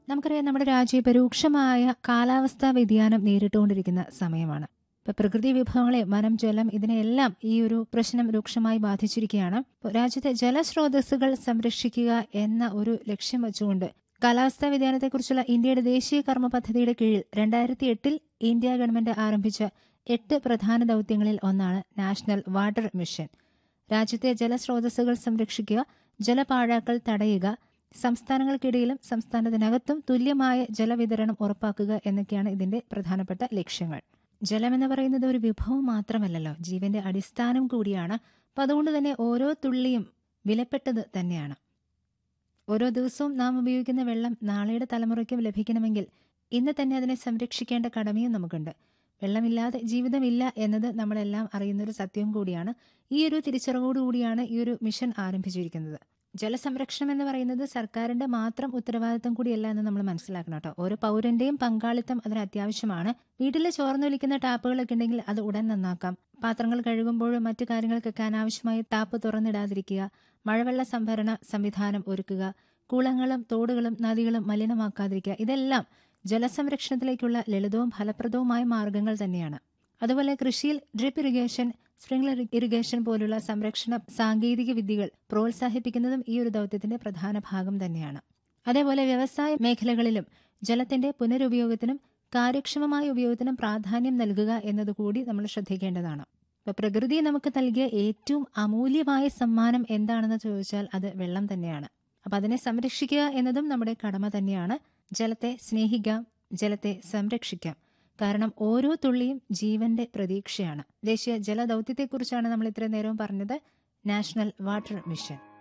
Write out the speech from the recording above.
നമുക്കറിയാം നമ്മുടെ രാജ്യം ഇപ്പൊ രൂക്ഷമായ കാലാവസ്ഥാ വ്യതിയാനം നേരിട്ടുകൊണ്ടിരിക്കുന്ന സമയമാണ് ഇപ്പൊ പ്രകൃതി വിഭവങ്ങളെ വനം ജലം ഇതിനെല്ലാം ഈ ഒരു പ്രശ്നം രൂക്ഷമായി ബാധിച്ചിരിക്കുകയാണ് ഇപ്പൊ രാജ്യത്തെ ജലസ്രോതസ്സുകൾ സംരക്ഷിക്കുക എന്ന ഒരു ലക്ഷ്യം വെച്ചുകൊണ്ട് കാലാവസ്ഥാ വ്യതിയാനത്തെക്കുറിച്ചുള്ള ഇന്ത്യയുടെ ദേശീയ കർമ്മ പദ്ധതിയുടെ കീഴിൽ രണ്ടായിരത്തി എട്ടിൽ ഇന്ത്യ ഗവൺമെന്റ് ആരംഭിച്ച എട്ട് പ്രധാന ദൗത്യങ്ങളിൽ ഒന്നാണ് നാഷണൽ വാട്ടർ മിഷൻ രാജ്യത്തെ ജലസ്രോതസ്സുകൾ സംരക്ഷിക്കുക ജലപാഴാക്കൽ തടയുക സംസ്ഥാനങ്ങൾക്കിടയിലും സംസ്ഥാനത്തിനകത്തും തുല്യമായ ജലവിതരണം ഉറപ്പാക്കുക എന്നൊക്കെയാണ് ഇതിന്റെ പ്രധാനപ്പെട്ട ലക്ഷ്യങ്ങൾ ജലമെന്ന് പറയുന്നത് ഒരു വിഭവം മാത്രമല്ലല്ലോ ജീവന്റെ അടിസ്ഥാനം കൂടിയാണ് അപ്പം അതുകൊണ്ട് തന്നെ ഓരോ തുള്ളിയും വിലപ്പെട്ടത് തന്നെയാണ് ഓരോ ദിവസവും നാം ഉപയോഗിക്കുന്ന വെള്ളം നാളെയുടെ തലമുറയ്ക്കും ലഭിക്കണമെങ്കിൽ ഇന്ന് തന്നെ അതിനെ സംരക്ഷിക്കേണ്ട കടമയും നമുക്കുണ്ട് വെള്ളമില്ലാതെ ജീവിതമില്ല എന്നത് നമ്മളെല്ലാം അറിയുന്ന ഒരു സത്യവും കൂടിയാണ് ഈ ഒരു തിരിച്ചറിവോടുകൂടിയാണ് ഈ ഒരു മിഷൻ ആരംഭിച്ചിരിക്കുന്നത് ജലസംരക്ഷണം എന്ന് പറയുന്നത് സർക്കാരിന്റെ മാത്രം ഉത്തരവാദിത്തം കൂടിയല്ല എന്ന് നമ്മൾ മനസ്സിലാക്കണം കേട്ടോ ഓരോ പൗരന്റെയും പങ്കാളിത്തം അതിന് അത്യാവശ്യമാണ് വീട്ടിൽ ചോർന്നൊലിക്കുന്ന ടാപ്പുകളൊക്കെ ഉണ്ടെങ്കിൽ അത് ഉടൻ നന്നാക്കാം പാത്രങ്ങൾ കഴുകുമ്പോഴും മറ്റു കാര്യങ്ങൾക്കൊക്കെ അനാവശ്യമായി ടാപ്പ് തുറന്നിടാതിരിക്കുക മഴവെള്ള സംഭരണ സംവിധാനം ഒരുക്കുക കുളങ്ങളും തോടുകളും നദികളും മലിനമാക്കാതിരിക്കുക ഇതെല്ലാം ജലസംരക്ഷണത്തിലേക്കുള്ള ലളിതവും ഫലപ്രദവുമായ മാർഗങ്ങൾ തന്നെയാണ് അതുപോലെ കൃഷിയിൽ ഡ്രിപ്പ് ഇറിഗേഷൻ സ്പ്രിംഗ്ലർ ഇറിഗേഷൻ പോലുള്ള സംരക്ഷണ സാങ്കേതിക വിദ്യകൾ പ്രോത്സാഹിപ്പിക്കുന്നതും ഈ ഒരു ദൗത്യത്തിന്റെ പ്രധാന ഭാഗം തന്നെയാണ് അതേപോലെ വ്യവസായ മേഖലകളിലും ജലത്തിന്റെ പുനരുപയോഗത്തിനും കാര്യക്ഷമമായ ഉപയോഗത്തിനും പ്രാധാന്യം നൽകുക എന്നതുകൂടി നമ്മൾ ശ്രദ്ധിക്കേണ്ടതാണ് ഇപ്പൊ പ്രകൃതി നമുക്ക് നൽകിയ ഏറ്റവും അമൂല്യമായ സമ്മാനം എന്താണെന്ന് ചോദിച്ചാൽ അത് വെള്ളം തന്നെയാണ് അപ്പൊ അതിനെ സംരക്ഷിക്കുക എന്നതും നമ്മുടെ കടമ തന്നെയാണ് ജലത്തെ സ്നേഹിക്കാം ജലത്തെ സംരക്ഷിക്കാം കാരണം ഓരോ തുള്ളിയും ജീവന്റെ പ്രതീക്ഷയാണ് ദേശീയ ജലദൗത്യത്തെക്കുറിച്ചാണ് നമ്മൾ ഇത്രയും നേരവും പറഞ്ഞത് നാഷണൽ വാട്ടർ മിഷൻ